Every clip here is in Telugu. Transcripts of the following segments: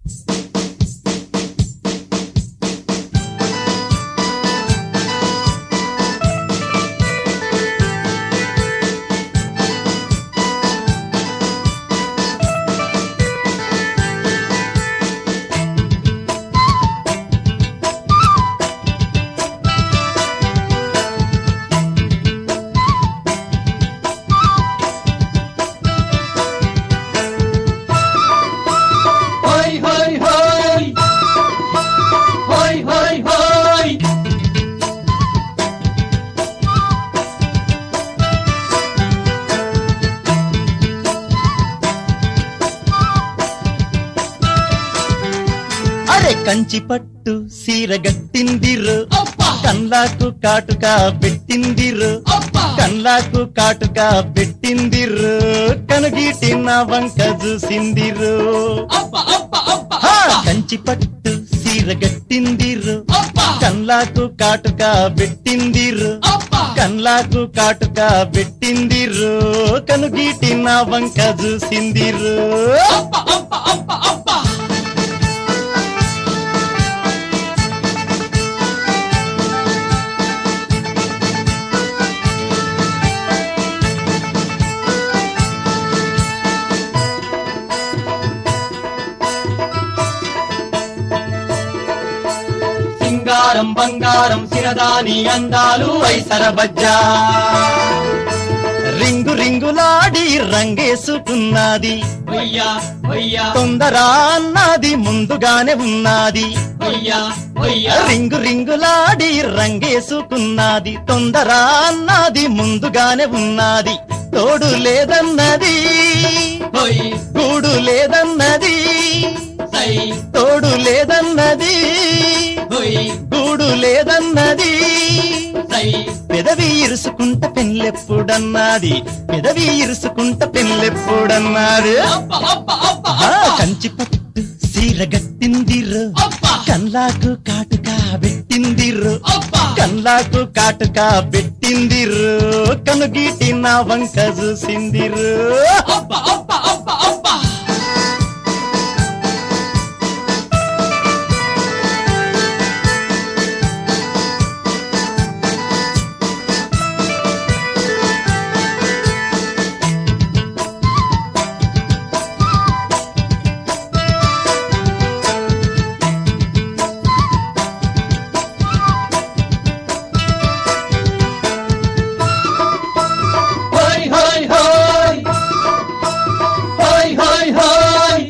హోయ్ హోయ్ హోయ్ హోయ్ హోయ్ హోయ్ అరే కంచి పట్టు సీర గట్టిందిరు అబ్బా కన్లాకు కాటుగా పెట్టిందిరు అబ్బా కన్లాకు కాటుగా పెట్టిందిరు కనుగీటి నా వంక చూసిందిరు అబ్బా అబ్బా అబ్బా హా, కంచి పట్టు సీర గట్టిందిరు అబ్బా కన్లాకు కాటుగా పెట్టిందిరు అబ్బా కన్లాకు కాటుగా పెట్టిందిరు కనుగీటి నా వంక చూసిందిరు అబ్బా అబ్బా అబ్బా అబ్బా సింగారం బంగారం సిరదాని అందాలు ఐసర బజ్జా రింగు రింగులాడి రంగేసుకున్నది హొయ్యా హొయ్యా తొందర అన్నది ముందుగానే ఉన్నది హొయ్యా హొయ్యా రింగు రింగులాడి రంగేసుకున్నది తొందర అన్నది ముందుగానే ఉన్నది తోడు లేదన్నది హొయ్ గూడు లేదన్నది సై తోడు లేదన్నది హొయ్ గూడు లేదన్నది సై పెదవి ఇరుసుకుంట పెళ్ళెప్పుడన్నది పెదవి ఇరుసుకుంట పెళ్ళెప్పుడన్నది అబ్బా అబ్బా అబ్బా ఆ అబ్బా కంచి పట్టు సీర గట్టిందిరు అబ్బా కన్లాకు కాటుగా పెట్టిందిరు అబ్బా కన్లాకు కాటుగా పెట్టిందిరు కనుగీటి నా వంక చూసిందిరు అబ్బా అబ్బా అబ్బా అబ్బా హోయ్ హోయ్ హోయ్ హోయ్ హోయ్ హోయ్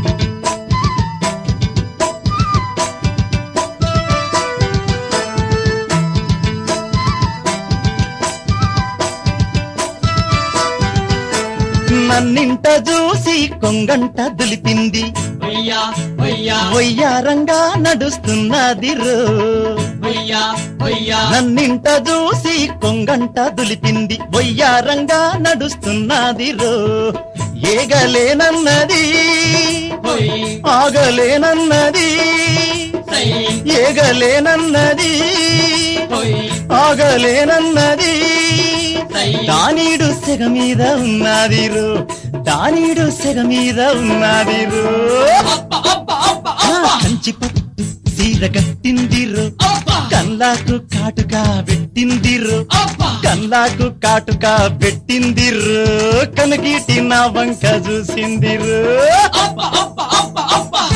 నన్నింట చూసి కొంగంట దులిపింది హొయ్యా హొయ్యా వయ్యారంగా నడుస్తున్నదిరు హొయ్యా హొయ్యా నన్నింట చూసి కొంగంట దులిపింది వయ్యారంగా నడుస్తున్నదిరు ఏగలేనన్నది హొయ్ ఆగలేనన్నది సై ఏగలేనన్నది హొయ్ ఆగలేనన్నది సై దానీడు సెగ మీద ఉన్నదిరు దానీడు సెగ మీద ఉన్నదిరు అబ్బా అబ్బా అబ్బా ఆ అబ్బా కంచి పట్టు సీర కట్టిందిరు అబ్బా కన్లాకు కాటుగా పెట్టిందిరు అబ్బా కన్లాకు కాటుగా పెట్టిందిరు కనుగీటి నా వంక చూసిందిరు అబ్బా అబ్బా అబ్బా అబ్బా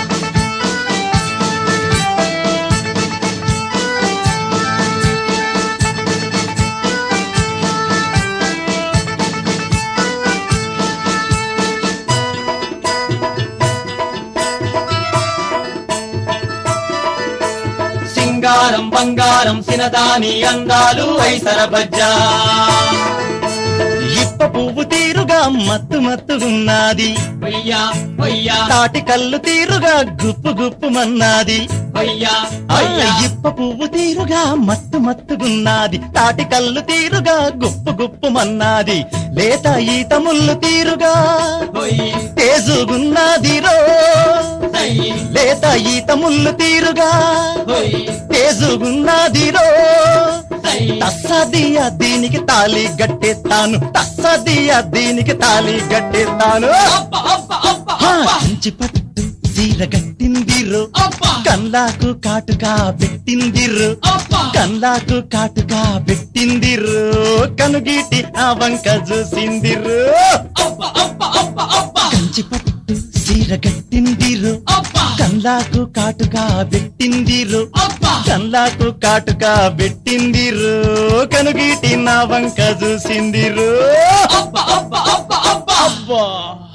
సింగారం బంగారం సినదాని అందాలు ఐసర బజ్జా ఇప్ప పువ్వు తీరుగా మత్తు మత్తుగున్నది హొయ్యా హొయ్యా తాటి కళ్ళు తీరుగా గుప్పు గుప్పుమన్నది హొయ్యా ఆ హొయ్యా ఇప్ప పువ్వు తీరుగా మత్తు మత్తుగున్నది తాటి కళ్ళు తీరుగా గుప్పు గుప్పుమన్నది లేత ఈత ముళ్ళు తీరుగా హొయ్ తేజుగున్నది రో సై లేత ఈత ముళ్ళు తీరుగా హొయ్ తేజుగున్నది రో సై తస్సదియ దీనికి తాళి గట్టేస్తాను తస్సదియ దీనికి తాళి గట్టేస్తాను అబ్బా అబ్బా అబ్బా హా, అబ్బా కంచి పట్టు సీర సీర గట్టిందిరు అబ్బా కల్లాకు కాటుగా పెట్టిందిరు అబ్బా కల్లాకు కాటుగా పెట్టిందిరు కనుగీటి ఆ వంక చూసిందిరు అబ్బా అబ్బా అబ్బా అబ్బా కంచి పట్టు సీర గట్టిందిరు అబ్బా కల్లాకు కాటుగా పెట్టిందిరు అబ్బా కల్లాకు కాటుగా పెట్టిందిరు కనుగీటి నా వంక చూసిందిరు అబ్బా అబ్బా అబ్బా అబ్బా అబ్బా